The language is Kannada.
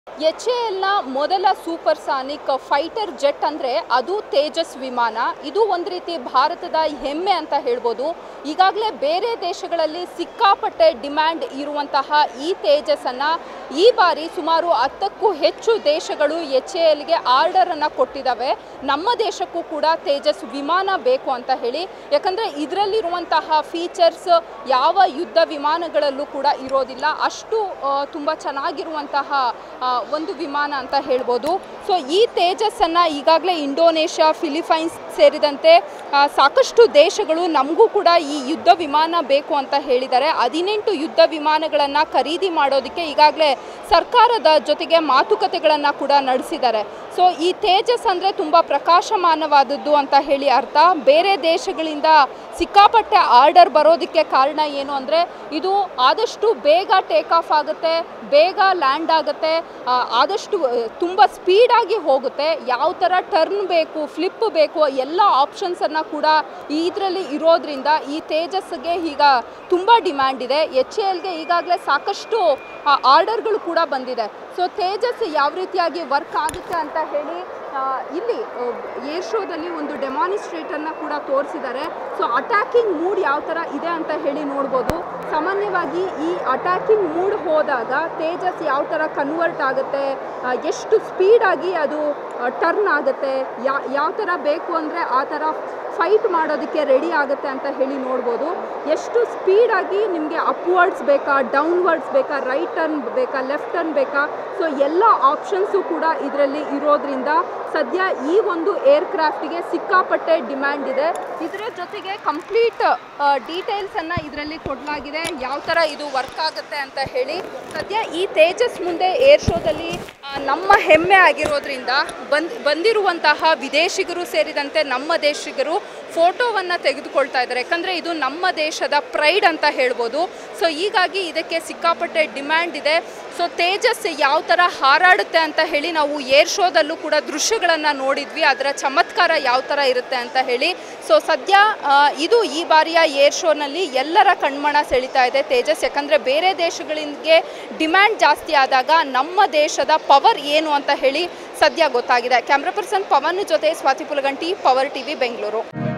ಎಚ್ ಎ ಎಲ್ನ ಮೊದಲ ಸೂಪರ್ಸಾನಿಕ್ ಫೈಟರ್ ಜೆಟ್ ಅಂದರೆ ಅದು ತೇಜಸ್ ವಿಮಾನ ಇದು ಒಂದು ರೀತಿ ಭಾರತದ ಹೆಮ್ಮೆ ಅಂತ ಹೇಳ್ಬೋದು ಈಗಾಗಲೇ ಬೇರೆ ದೇಶಗಳಲ್ಲಿ ಸಿಕ್ಕಾಪಟ್ಟೆ ಡಿಮ್ಯಾಂಡ್ ಇರುವಂತಹ ಈ ತೇಜಸ್ಸನ್ನು ಈ ಬಾರಿ ಸುಮಾರು ಹತ್ತಕ್ಕೂ ಹೆಚ್ಚು ದೇಶಗಳು ಎಚ್ ಎ ಎಲ್ಗೆ ಆರ್ಡರನ್ನು ಕೊಟ್ಟಿದ್ದಾವೆ ನಮ್ಮ ದೇಶಕ್ಕೂ ಕೂಡ ತೇಜಸ್ ವಿಮಾನ ಬೇಕು ಅಂತ ಹೇಳಿ ಯಾಕಂದರೆ ಇದರಲ್ಲಿರುವಂತಹ ಫೀಚರ್ಸ್ ಯಾವ ಯುದ್ಧ ವಿಮಾನಗಳಲ್ಲೂ ಕೂಡ ಇರೋದಿಲ್ಲ ಅಷ್ಟು ತುಂಬ ಚೆನ್ನಾಗಿರುವಂತಹ ಆ, ಒಂದು ವಿಮಾನ ಅಂತ ಹೇಳ್ಬೋದು ಸೊ ಈ ತೇಜಸ್ಸನ್ನು ಈಗಾಗಲೇ ಇಂಡೋನೇಷ್ಯಾ ಫಿಲಿಪೈನ್ಸ್ ಸೇರಿದಂತೆ ಆ, ಸಾಕಷ್ಟು ದೇಶಗಳು ನಮಗೂ ಕೂಡ ಈ ಯುದ್ಧ ವಿಮಾನ ಬೇಕು ಅಂತ ಹೇಳಿದ್ದಾರೆ ಹದಿನೆಂಟು ಯುದ್ಧ ವಿಮಾನಗಳನ್ನು ಖರೀದಿ ಮಾಡೋದಕ್ಕೆ ಈಗಾಗಲೇ ಸರ್ಕಾರದ ಜೊತೆಗೆ ಮಾತುಕತೆಗಳನ್ನು ಕೂಡ ನಡೆಸಿದ್ದಾರೆ ಸೊ ಈ ತೇಜಸ್ ಅಂದರೆ ತುಂಬ ಪ್ರಕಾಶಮಾನವಾದದ್ದು ಅಂತ ಹೇಳಿ ಅರ್ಥ ಬೇರೆ ದೇಶಗಳಿಂದ ಸಿಕ್ಕಾಪಟ್ಟೆ ಆರ್ಡರ್ ಬರೋದಕ್ಕೆ ಕಾರಣ ಏನು ಅಂದರೆ ಇದು ಆದಷ್ಟು ಬೇಗ ಟೇಕ್ ಆಫ್ ಆಗುತ್ತೆ ಬೇಗ ಲ್ಯಾಂಡ್ ಆಗುತ್ತೆ ಆ, ಆದಷ್ಟು ತುಂಬ ಸ್ಪೀಡಾಗಿ ಹೋಗುತ್ತೆ ಯಾವ ಥರ ಟರ್ನ್ ಬೇಕು ಫ್ಲಿಪ್ ಬೇಕು ಎಲ್ಲ ಆಪ್ಷನ್ಸನ್ನು ಕೂಡ ಇದರಲ್ಲಿ ಇರೋದ್ರಿಂದ ಈ ತೇಜಸ್ಗೆ ಈಗ ತುಂಬ ಡಿಮ್ಯಾಂಡ್ ಇದೆ ಎಚ್ ಎ ಎಲ್ಗೆ ಈಗಾಗಲೇ ಸಾಕಷ್ಟು ಆರ್ಡರ್ಗಳು ಕೂಡ ಬಂದಿದೆ ಸೊ ತೇಜಸ್ ಯಾವ ರೀತಿಯಾಗಿ ವರ್ಕ್ ಆಗುತ್ತೆ ಅಂತ ಹೇಳಿ ಆ, ಇಲ್ಲಿ ಏರ್ ಶೋದಲ್ಲಿ ಒಂದು ಡೆಮಾನಿಸ್ಟ್ರೇಟರ್ನ ಕೂಡ ತೋರಿಸಿದ್ದಾರೆ ಸೊ ಅಟ್ಯಾಕಿಂಗ್ ಮೂಡ್ ಯಾವ ಥರ ಇದೆ ಅಂತ ಹೇಳಿ ನೋಡ್ಬೋದು ಸಾಮಾನ್ಯವಾಗಿ ಈ ಅಟ್ಯಾಕಿಂಗ್ ಮೂಡ್ ಹೋದಾಗ ತೇಜಸ್ ಯಾವ ಥರ ಕನ್ವರ್ಟ್ ಆಗುತ್ತೆ ಆ, ಎಷ್ಟು ಸ್ಪೀಡಾಗಿ ಅದು ಟರ್ನ್ ಆಗುತ್ತೆ ಯಾ ಯಾವ ಥರ ಬೇಕು ಅಂದರೆ ಆ ಥರ ಫೈಟ್ ಮಾಡೋದಕ್ಕೆ ರೆಡಿ ಆಗುತ್ತೆ ಅಂತ ಹೇಳಿ ನೋಡ್ಬೋದು ಎಷ್ಟು ಸ್ಪೀಡಾಗಿ ನಿಮಗೆ ಅಪ್ವರ್ಡ್ಸ್ ಬೇಕಾ ಡೌನ್ವರ್ಡ್ಸ್ ಬೇಕಾ ರೈಟ್ ಟರ್ನ್ ಬೇಕಾ ಲೆಫ್ಟ್ ಟರ್ನ್ ಬೇಕಾ ಸೊ ಎಲ್ಲ ಆಪ್ಷನ್ಸು ಕೂಡ ಇದರಲ್ಲಿ ಇರೋದ್ರಿಂದ ಸದ್ಯ ಈ ಒಂದು ಏರ್ಕ್ರಾಫ್ಟಿಗೆ ಸಿಕ್ಕಾಪಟ್ಟೆ ಡಿಮ್ಯಾಂಡ್ ಇದೆ ಇದರ ಜೊತೆಗೆ ಕಂಪ್ಲೀಟ್ ಡೀಟೇಲ್ಸನ್ನು ಇದರಲ್ಲಿ ಕೊಡಲಾಗಿದೆ ಯಾವ ಥರ ಇದು ವರ್ಕ್ ಆಗುತ್ತೆ ಅಂತ ಹೇಳಿ ಸದ್ಯ ಈ ತೇಜಸ್ ಮುಂದೆ ಏರ್ ಶೋದಲ್ಲಿ ಆ, ನಮ್ಮ ಹೆಮ್ಮೆ ಆಗಿರೋದ್ರಿಂದ ಬಂದ್ ಬಂದಿರುವಂತಹ ವಿದೇಶಿಗರು ಸೇರಿದಂತೆ ನಮ್ಮ ದೇಶಿಗರು ಫೋಟೋವನ್ನು ತೆಗೆದುಕೊಳ್ತಾ ಇದ್ದಾರೆ ಯಾಕಂದರೆ ಇದು ನಮ್ಮ ದೇಶದ ಪ್ರೈಡ್ ಅಂತ ಹೇಳ್ಬೋದು ಸೊ ಹೀಗಾಗಿ ಇದಕ್ಕೆ ಸಿಕ್ಕಾಪಟ್ಟೆ ಡಿಮ್ಯಾಂಡ್ ಇದೆ ಸೊ ತೇಜಸ್ ಯಾವ ಥರ ಹಾರಾಡುತ್ತೆ ಅಂತ ಹೇಳಿ ನಾವು ಏರ್ ಶೋದಲ್ಲೂ ಕೂಡ ದೃಶ್ಯಗಳನ್ನು ನೋಡಿದ್ವಿ ಅದರ ಚಮತ್ಕಾರ ಯಾವ ಥರ ಇರುತ್ತೆ ಅಂತ ಹೇಳಿ ಸೊ ಸದ್ಯ ಆ, ಇದು ಈ ಬಾರಿಯ ಏರ್ ಶೋನಲ್ಲಿ ಎಲ್ಲರ ಕಣ್ಮಣ ಸೆಳೀತಾ ಇದೆ ತೇಜಸ್ ಯಾಕಂದರೆ ಬೇರೆ ದೇಶಗಳಿಗೆ ಡಿಮ್ಯಾಂಡ್ ಜಾಸ್ತಿ ಆದಾಗ ನಮ್ಮ ದೇಶದ ಪವರ್ ಏನು ಅಂತ ಹೇಳಿ ಸದ್ಯ ಗೊತ್ತಾಗಿದೆ ಕ್ಯಾಮ್ರಾ ಪರ್ಸನ್ ಪವನ್ ಜೊತೆ ಸ್ವಾತಿ ಪುಲಗಂಟಿ ಪವರ್ ಟಿವಿ ಬೆಂಗಳೂರು